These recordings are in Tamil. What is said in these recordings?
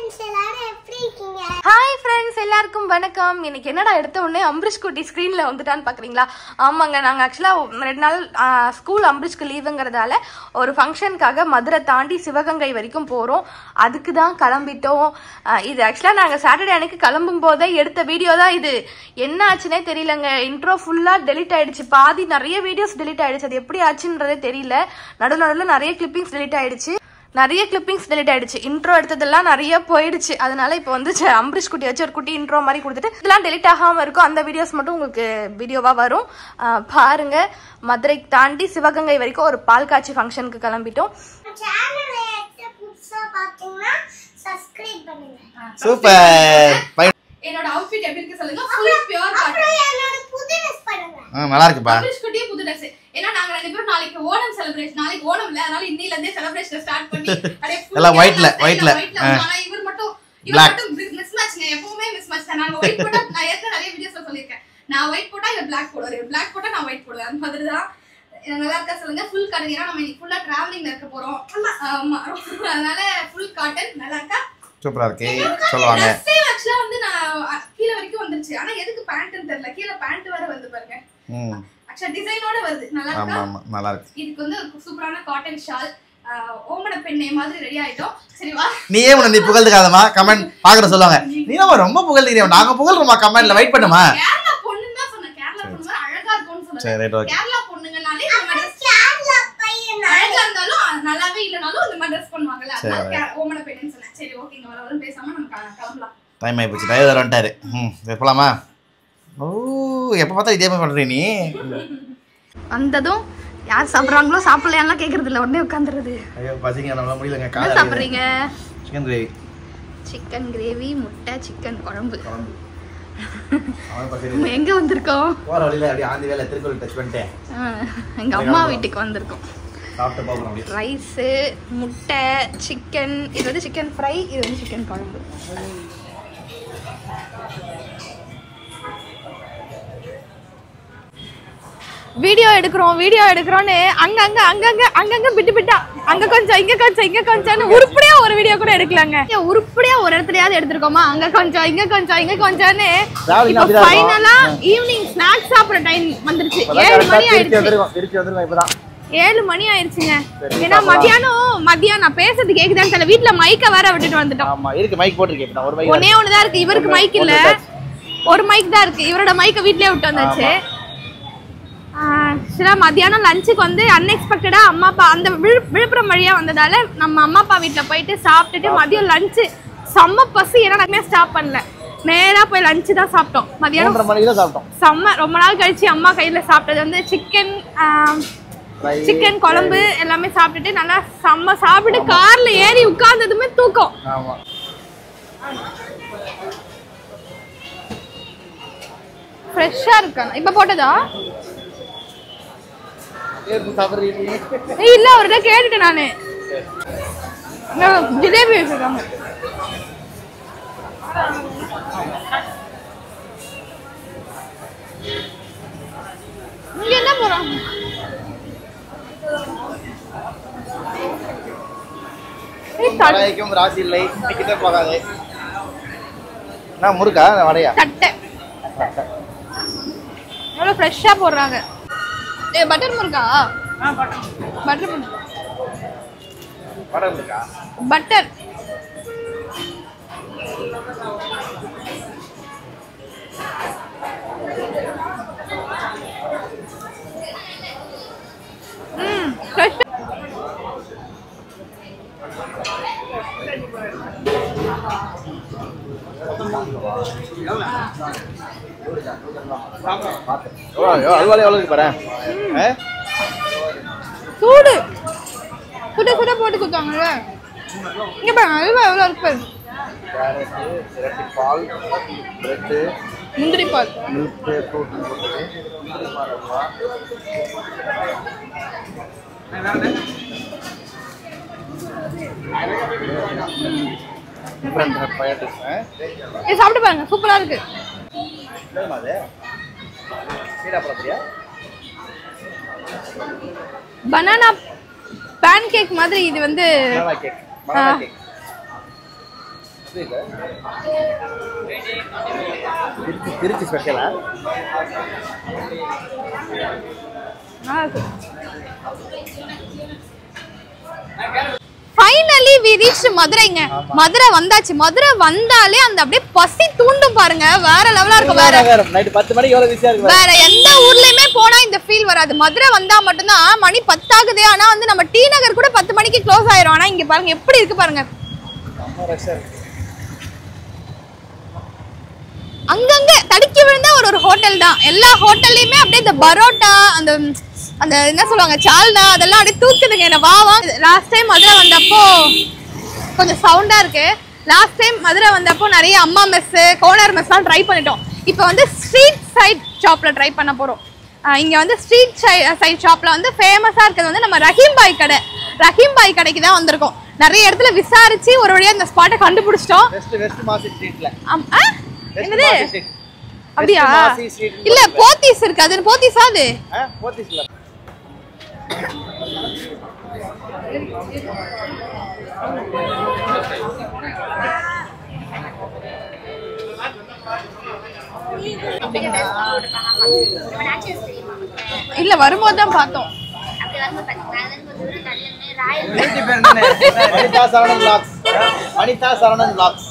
ஃப்ரெண்ட்ஸ் எல்லாரும் எப்படி இருக்கீங்க ஹாய் ஃப்ரெண்ட்ஸ் எல்லாருக்கும் வணக்கம் இன்னைக்கு என்னடா எடுத்த உடனே அம்பரிஷ் குட்டி ஸ்க்ரீனில் வந்துட்டான்னு பார்க்குறீங்களா ஆமாங்க நாங்கள் ஆக்சுவலாக ரெண்டு நாள் ஸ்கூல் அம்பரிஷ்க்கு லீவுங்கிறதால ஒரு ஃபங்க்ஷனுக்காக மதுரை தாண்டி சிவகங்கை வரைக்கும் போகிறோம் அதுக்கு தான் கிளம்பிட்டோம் ஆஹ் இது ஆக்சுவலாக நாங்கள் சாட்டர்டே அன்னைக்கு கிளம்பும் போதே எடுத்த வீடியோ தான் இது என்ன ஆச்சுன்னே தெரியலங்க இன்ட்ரோ ஃபுல்லாக டெலிட் ஆயிடுச்சு பாதி நிறைய வீடியோஸ் டெலிட் ஆயிடுச்சு அது எப்படி ஆச்சுன்றதே தெரியல நடு நடுவில் நிறைய கிளிப்பிங்ஸ் டெலிட் ஆயிடுச்சு நிறைய கிளிப்பிங்ஸ் டெலிட் ஆயிடுச்சு இன்ட்ரோ எடுத்ததெல்லாம் நிறைய போயிடுச்சு அதனால இப்போ வந்து ச- அம்பரீஷ் குட்டி வச்சு ஒரு குட்டி இன்ட்ரோ மாதிரி கொடுத்துட்டு இதெல்லாம் டெலிட் ஆகாம இருக்கும் அந்த வீடியோஸ் மட்டும் உங்களுக்கு வீடியோவா வரும் ஆஹ் பாருங்க மதுரை தாண்டி சிவகங்கை வரைக்கும் ஒரு பால் காட்சி ஃபங்க்ஷனுக்கு கிளம்பிட்டோம் சேனலை புதுசா பாத்தீங்கன்னா சப்ஸ்கிரைப் பண்ணுங்க சூப்பர் என்னோட அவுட்ஃபிட் எப்படி இருக்கு சொல்லுங்க ஃபுல் பியூர் அப்புறம் என்னோட புது ட்ரெஸ் பண்ணுங்க ஆ நல்லா இருக்குப்பா அம்பரீஷ் குட்டியே புது ட்ரெஸ் ஏன்னா நாங்க ரெண்டு பேரும் நாளைக்கு ஓணம் செலிப்ரேஷன் நாளைக்கு ஓணம் இல்ல அதனால இன்னையில இருந்தே செலிப்ரேஷன் ஸ்டார்ட் பண்ணி அப்படியே full எல்லாம் white ல, style white ல. white ஆ. ஆனா இவர் மட்டும் இவர் Black. மட்டும் மிஸ் மேட்ச்ங்க எப்பவுமே மிஸ் மேட்ச் தான் நாங்க ஒயிட் போட்டா நான் ஏற்கனவே நிறைய வீடியோஸ்ல சொல்லியிருக்கேன் நான் ஒயிட் போட்டா இவர் பிளாக் போடுவாரு இவர் பிளாக் போட்டா நான் ஒயிட் போடுவேன் அந்த மாதிரி தான் நல்லா இருக்கா சொல்லுங்க ஃபுல் காட்டன் ஏன்னா நம்ம இன்னைக்கு ஃபுல்லா டிராவலிங்ல இருக்க போறோம் ஆமா அதனால ஃபுல் காட்டன் நல்லா இருக்கா சூப்பரா இருக்கு சொல்லுவாங்க ட்ரெஸ்ஸே ஆக்சுவலா வந்து நான் அ- கீழே வரைக்கும் வந்துருச்சு ஆனா எதுக்கு பேண்ட்னு தெரியல கீழே பேண்ட் வேற வருது பாருங்க ம் ஆக்சுவலா டிசைனோட வருது நல்லா ஆமா இருக்கா ஆமா நல்லா இருக்கு இதுக்கு வந்து ஒரு சூப்பரான காட்டன் ஷால் ஓமன பெண்ணே மாதிரி ரெடி ஆயிட்டோம் சரி வா நீயே உன்னை நீ புகழ்ந்துக்காதமா கமெண்ட் பாக்குற சொல்லுவாங்க நீ நம்ம ரொம்ப புகழ்றீங்க நாங்க புகழ்றோமா கமெண்ட்ல வெயிட் பண்ணுமா கேரளா பொண்ணுன்னு தான் சொன்னேன் கேரளா பொண்ணு மாதிரி அழகா இருக்கும்னு சரி சொன்னேன் ரைட் ஓகே கேரளா பொண்ணுங்கனாலே இந்த மாதிரி dress- கேரளா பையன் அழகா இருந்தாலும் அ- நல்லாவே இல்லனாலும் இந்த மாதிரி ட்ரெஸ் பண்ணுவாங்கல்ல சரி. அதனால கே- ஓமன பெண்ணுன்னு சொன்னேன் சரி ஓகேங்க வர வர பேசாம நம்ம க- கிளம்பலாம் டைம் ஆகி போச்சு டிரைவர் வந்துட்டாரு ம் சரி போலாமா ஓ எப்போ பார்த்தா இதே மாதிரி பண்றீ நீ வந்ததும் யார் சாப்பிட்றாங்களோ சாப்பிடலையான்லாம் கேட்கறது இல்லை உடனே உட்காந்துருது ஐயோ பசிங்க நம்மளால முடியலங்க என்ன காலை சாப்பிட்றீங்க சிக்கன் கிரேவி சிக்கன் கிரேவி முட்டை சிக்கன் குழம்பு குழம்பு அவன் பசி நம்ம எங்க வந்திருக்கோம் போற வழியில அப்படியே ஆந்தி வேலை திருக்கோவில் டச் பண்ணிட்டேன் ஆ, எங்க அம்மா வீட்டுக்கு வந்திருக்கோம் சாப்பிட்டு பார்க்கணும் அப்படியே ரைஸு முட்டை சிக்கன் இது வந்து சிக்கன் ஃப்ரை இது வந்து சிக்கன் குழம்பு வீடியோ எடுக்கிறோம் வீடியோ எடுக்கிறோன்னு அங்கங்க அங்கங்க அங்கங்க பிட்டு பிட்டா அங்க கொஞ்சம் இங்க கொஞ்சம் இங்க கொஞ்சம்னு உருப்படியா ஒரு வீடியோ கூட எடுக்கலாங்க ஏன் உருப்படியா ஒரு இடத்துலயாவது எடுத்திருக்கோமா அங்க கொஞ்சம் இங்க கொஞ்சம் இங்க கொஞ்சம்னு Travelling இப்போ அப்படிதான் இருக்கும். ஃபைனலா ஈவினிங் ஸ்நாக்ஸ் சாப்பிடுற டைம் வந்துருச்சு ஏழு மணி ஆயிடுச்சு திருச்சி வந்துருக்கோம் இப்பதான் ஏழு மணி ஆயிடுச்சுங்க ஏன்னா மதியானம் மதியானம் நான் பேசுறது கேக்குதான்னு தெரியல வீட்ல மைக்க வேற விட்டுட்டு வந்துட்டோம் ஆமா இருக்கு மைக் போட்டிருக்கேன் இப்ப நான் ஒரு மைக் ஒன்னே ஒண்ணுதான் இருக்கு இவருக்கு மைக் இல்ல ஒரு மைக் தான் இருக்கு இவரோட மைக்க வீட்லயே விட்டு வந்தாச்சு சில மதியானம் லஞ்சுக்கு வந்து அன்எக்ஸ்பெக்டடா அம்மா அப்பா அந்த விழு- விழுப்புரம் வழியா வந்ததால நம்ம அம்மா அப்பா வீட்ல போயிட்டு சாப்பிட்டுட்டு மதியம் லஞ்சு செம்ம பசி ஏன்னா நாமே ஸ்டாப் பண்ணல நேரா போய் லஞ்சு தான் சாப்பிட்டோம் மதியானம் மூன்றரை மணிக்கு தான் சாப்பிட்டோம் செம்ம ரொம்ப நாள் கழிச்சு அம்மா கையில சாப்பிட்டது வந்து சிக்கன் Fry. சிக்கன் குழம்பு எல்லாமே சாப்பிட்டுட்டு நல்லா செம்ம சாப்பிட்டு கார்ல ஏறி உட்கார்ந்ததுமே தூக்கம் ஆமா ஃப்ரெஷ்ஷா இருக்காங்க இப்ப போட்டதா ஏற்பு சாப்பிட்றீங்க ஏய், இல்ல அவர்கிட்ட கேட்டுட்டேன் நானு இங்க ஜிலேபி வச்சிருக்காங்க இங்க என்ன போறாங்க ஏய், தட்- வடைக்கும் ராசி இல்லை கிட்ட போகாது என்ன முறுக்கா வடையா தட்டை எவ்வளோ ஃப்ரெஷ்ஷாக போடுறாங்க ஏ பட்டர் முருகா பட்டர் முருகா வடை இருக்கா பட்டர் ம் ஃப்ரெஷ் எவ்வளோ அல்வாலே எவ்வளோ இருக்கு பாரு ஆ? சூடு சுட சுட போட்டு கொடுத்தாங்கல்ல இங்க பாருங்க அல்வா எவ்வளோ இருக்கு பாரு. கேரட்டு இரட்டி பால் பிரெட்டு முந்திரி பால் மில்க் ஃப்ரூட் போட்டு டிஃப்ரெண்ட் பயாட்டிஸ் ஏ சாப்பிட்டு பாருங்க சூப்பரா இருக்கு இல்லைம்மா அது சீடா பழப்படியா பனானா பேன் கேக் மாதிரி இது வந்து banana cake banana cake Trichy Trichy ஸ்பெஷலா ஃபைனலி வி ரீச் மதுரைங்க மதுரை வந்தாச்சு மதுரை வந்தாலே அந்த அப்படியே பசி தூண்டும் பாருங்க வேற லெவலா இருக்கும் வேற நைட்டு பத்து மணிக்கு எவ்வளவு பிஸியா இருக்கு வேற எந்த ஊர்லயுமே போனா இந்த ஃபீல் வராது மதுரை வந்தா மட்டும்தான் மணி பத்தாகுது ஆனா வந்து நம்ம டி நகர் கூட பத்து மணிக்கு க்ளோஸ் ஆயிரும் ஆனா இங்க பாருங்க எப்படி இருக்கு பாருங்க அங்கங்க தடுக்கி விழுந்த ஒரு ஒரு ஹோட்டல் தான் எல்லா ஹோட்டல்லையுமே அப்படியே இந்த பரோட்டா அந்த அந்த என்ன சொல்லுவாங்க சால்னா அதெல்லாம் அப்படியே தூக்குதுங்க என்ன வா வா லாஸ்ட் டைம் மதுரை வந்தப்போ கொஞ்சம் சவுண்டா இருக்கு லாஸ்ட் டைம் மதுரை வந்தப்போ நிறைய அம்மா மெஸ் கோனர் மெஸ்லாம் ட்ரை பண்ணிட்டோம் இப்போ வந்து ஸ்ட்ரீட் சைட் ஷாப்ல ட்ரை பண்ண போறோம் ஆஹ் இங்க வந்து ஸ்ட்ரீட் சைட் ஷாப்ல வந்து ஃபேமஸா இருக்கிறது வந்து நம்ம ரஹீம் பாய் கடை ரஹீம் பாய் கடைக்கு தான் வந்திருக்கோம் நிறைய இடத்துல விசாரிச்சு ஒரு வழியா இந்த ஸ்பாட்டை கண்டுபிடிச்சிட்டோம் வெஸ்ட் வெஸ்ட் மாசி ஸ்ட்ரீட்ல ஆம், ஆ? என்னது மாசி street. அப்படியா West மாசி street. இல்ல போத்தீஸ் இருக்கு அது போத்தீஸா அது ஆ, போத்தீஸ்ல இல்ல வரும்போது தான் பார்த்தோம் வீட்டு பேர் என்ன? வனிதா சரவணன் vlogs. வனிதா சரவணன் vlogs.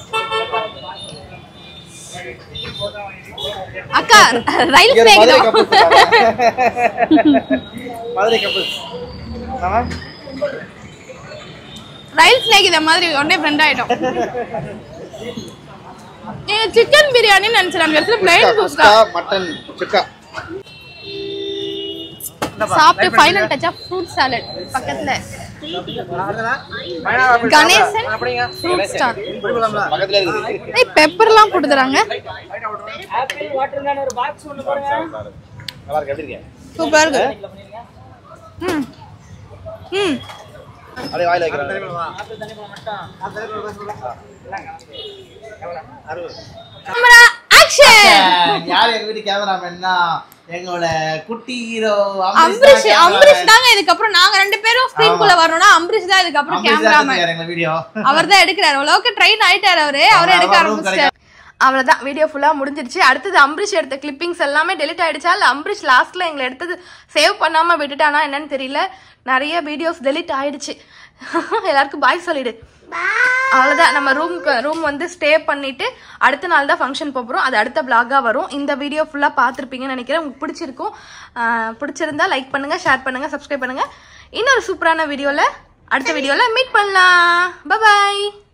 அக்கா ரயில் இங்க ஒரு மதுரை ஸ்நேகிதம் couples இருக்காங்க. மதுரை couples. ஆமா? ரயில் ஸ்நேகிதம் மாதிரி உடனே ஃப்ரெண்ட் ஆயிட்டோம் சிக்கன் பிரியாணின்னு நினைச்சேன் அந்த இடத்துல பிளைன் குஸ்கா, குஸ்கா மட்டன் சுக்கா சாப்பிட்டு ஃபைனல் டச்சா ஃப்ரூட் சாலட் பக்கத்துல கணேசன் ஃப்ரூட் ஸ்டார் பக்கத்துல இருக்குது ஏய் பெப்பர்லாம் போட்டு தராங்க நல்லா இருக்கு எப்படி இருக்கு சூப்பரா இருக்கு ம் ம் அப்படியே வாயில வைக்கிறேன் கேமரா ஆக்ஷன் யார் எங்க வீட்டு கேமராமேன்னா எங்களோட குட்டி ஹீரோ அம்பரிஷ் அம்பரிஷ் தாங்க இதுக்கப்புறம் நாங்க ரெண்டு பேரும் ஸ்கிரீன் குள்ள வரணும்னா அம்பரிஷ் தான் இதுக்கப்புறம் கேமராமேன் எங்க வீடியோ அவர் தான் எடுக்கிறாரு அளவுக்கு ட்ரெயின் ஆயிட்டாரு அவரு அவரே எடுக்க ஆரம்பிச்சிட்டாரு அவ்வளோதான் வீடியோ ஃபுல்லாக முடிஞ்சிருச்சு அடுத்தது அம்பரிஷ் எடுத்த கிளிப்பிங்ஸ் எல்லாமே டெலிட் ஆயிடுச்சா இல்லை அம்பரிஷ் லாஸ்ட்டில் எங்களை எடுத்தது சேவ் பண்ணாமல் விட்டுட்டானா என்னன்னு தெரியல நிறைய வீடியோஸ் டெலிட் ஆயிடுச்சு எல்லாருக்கும் பாய் சொல்லிடு அவ்வளோதான் நம்ம ரூம்க்கு ரூம் வந்து ஸ்டே பண்ணிட்டு அடுத்த நாள் தான் ஃபங்க்ஷன் போகிறோம் அது அடுத்த vlog-ஆ வரும் இந்த வீடியோ ஃபுல்லாக பார்த்துருப்பீங்கன்னு நினைக்கிறேன் உங்களுக்கு பிடிச்சிருக்கும் ஆஹ் பிடிச்சிருந்தா லைக் பண்ணுங்க ஷேர் பண்ணுங்க சப்ஸ்கிரைப் பண்ணுங்க இன்னொரு சூப்பரான வீடியோவில் அடுத்த வீடியோவில் மீட் பண்ணலாம் பாய்